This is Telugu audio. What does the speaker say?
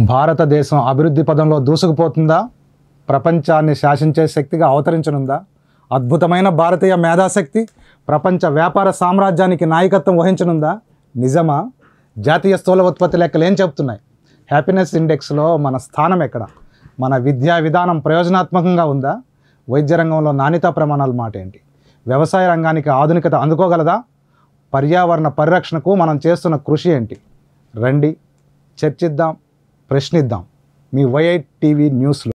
భారతదేశం అభివృద్ధి పదంలో దూసుకుపోతుందా ప్రపంచాన్ని శాసించే శక్తిగా అవతరించనుందా అద్భుతమైన భారతీయ మేధాశక్తి ప్రపంచ వ్యాపార సామ్రాజ్యానికి నాయకత్వం వహించనుందా నిజమా జాతీయ స్థూల ఉత్పత్తి లెక్కలు ఏం చెప్తున్నాయి హ్యాపీనెస్ ఇండెక్స్లో మన స్థానం ఎక్కడ మన విద్యా విధానం ప్రయోజనాత్మకంగా ఉందా వైద్య రంగంలో నాణ్యతా ప్రమాణాల మాట ఏంటి వ్యవసాయ రంగానికి ఆధునికత అందుకోగలదా పర్యావరణ పరిరక్షణకు మనం చేస్తున్న కృషి ఏంటి రండి చర్చిద్దాం ప్రశ్నిద్దాం మీ వైఐ టీవీ న్యూస్లో